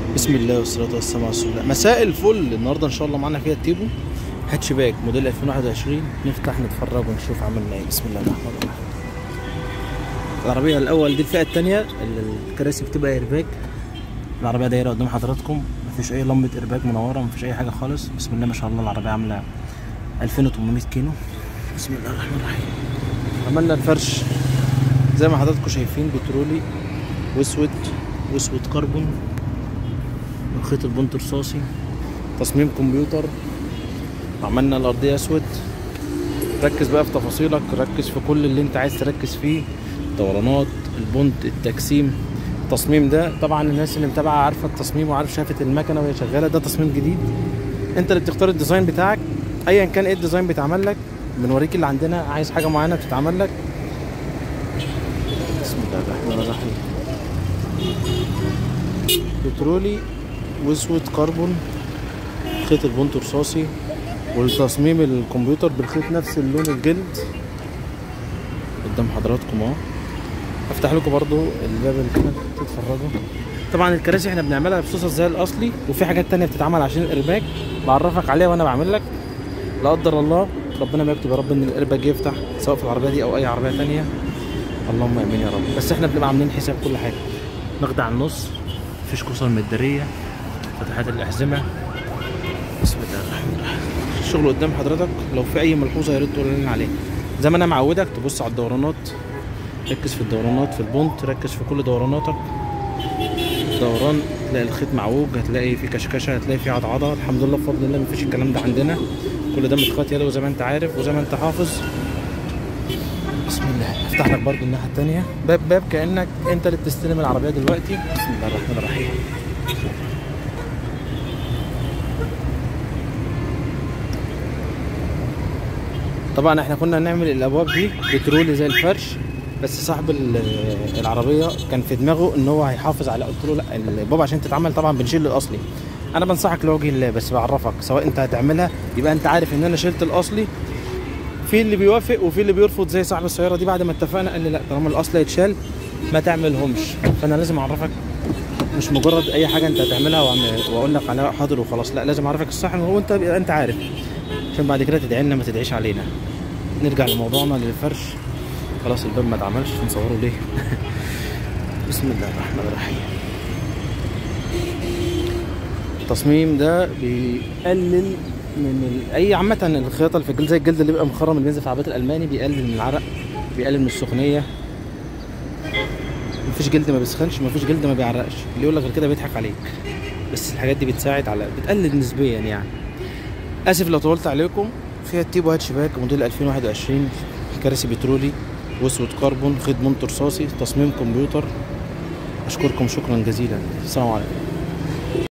بسم الله والصلاة والسلام على رسول الله مساء الفل النهارده ان شاء الله معانا فيها التيبو هاتشباك موديل 2021 نفتح نتفرج ونشوف عملنا ايه بسم الله الرحمن الرحيم العربية الأول دي الفئة التانية اللي الكراسي بتبقى ايرباك العربية دايرة قدام حضراتكم مفيش أي لمبة ايرباك منورة مفيش أي حاجة خالص بسم الله ما شاء الله العربية عاملة 2800 كيلو بسم الله الرحمن الرحيم عملنا الفرش زي ما حضراتكم شايفين بترولي واسود واسود كربون خيط البنط رصاصي تصميم كمبيوتر عملنا الارضيه اسود ركز بقى في تفاصيلك ركز في كل اللي انت عايز تركز فيه دورانات البنط التجسيم التصميم ده طبعا الناس اللي متابعه عارفه التصميم وعارف شافت المكنه وهي شغاله ده تصميم جديد انت اللي بتختار الديزاين بتاعك ايا كان ايه الديزاين بيتعمل لك بنوريك اللي عندنا عايز حاجه معينه بتتعمل لك بسم الله الرحمن الرحيم بترولي واسود كربون خيط البنط رصاصي والتصميم الكمبيوتر بالخيط نفس اللون الجلد قدام حضراتكم اهو افتح لكم برضو الباب اللي كده تتفرجوا طبعا الكراسي احنا بنعملها بصوصة زي الاصلي وفي حاجات تانية بتتعمل عشان الارباك بعرفك عليها وانا بعمل لك لا قدر الله ربنا ما يكتب يا رب ان الارباك يفتح سواء في العربيه دي او اي عربيه تانية اللهم امين يا رب بس احنا بنبقى عاملين حساب كل حاجه ناخد على النص مفيش كسر مداريه فتحات الأحزمة بسم الله الرحمن الرحيم الشغل قدام حضرتك لو في أي ملحوظة يا ريت تقول لنا عليها زي ما أنا معودك تبص على الدورانات ركز في الدورانات في البونت ركز في كل دوراناتك دوران تلاقي الخيط معوج هتلاقي في كشكشة هتلاقي في عضعضة الحمد لله بفضل الله مفيش الكلام ده عندنا كل ده متخيط يدوي زي ما انت عارف وزي ما انت حافظ بسم الله افتح لك برضو الناحية التانية باب باب كأنك انت اللي بتستلم العربية دلوقتي بسم الله الرحمن الرحيم طبعا احنا كنا هنعمل الابواب دي بترولي زي الفرش بس صاحب العربيه كان في دماغه ان هو هيحافظ على قلت له لا الباب عشان تتعمل طبعا بنشيل الاصلي انا بنصحك لوجه الله بس بعرفك سواء انت هتعملها يبقى انت عارف ان انا شلت الاصلي في اللي بيوافق وفي اللي بيرفض زي صاحب السياره دي بعد ما اتفقنا قال لي لا طالما الاصل هيتشال ما تعملهمش فانا لازم اعرفك مش مجرد اي حاجه انت هتعملها واقول لك عليها حاضر وخلاص لا لازم اعرفك الصح وانت انت عارف عشان بعد كده تدعي لنا ما تدعيش علينا نرجع لموضوعنا للفرش خلاص الباب ما اتعملش نصوره ليه بسم الله الرحمن الرحيم التصميم ده بيقلل من ال... اي عامه الخياطه اللي في الجلد زي الجلد اللي بيبقى مخرم اللي بينزل في عربيات الالماني بيقلل من العرق بيقلل من السخونيه مفيش جلد ما بيسخنش مفيش جلد ما بيعرقش اللي يقول لك غير كده بيضحك عليك بس الحاجات دي بتساعد على بتقلل نسبيا يعني اسف لو طولت عليكم فيها التيبو هاتشباك موديل 2021 كراسي بترولي واسود كربون خيط بنط رصاصي تصميم كمبيوتر اشكركم شكرا جزيلا السلام عليكم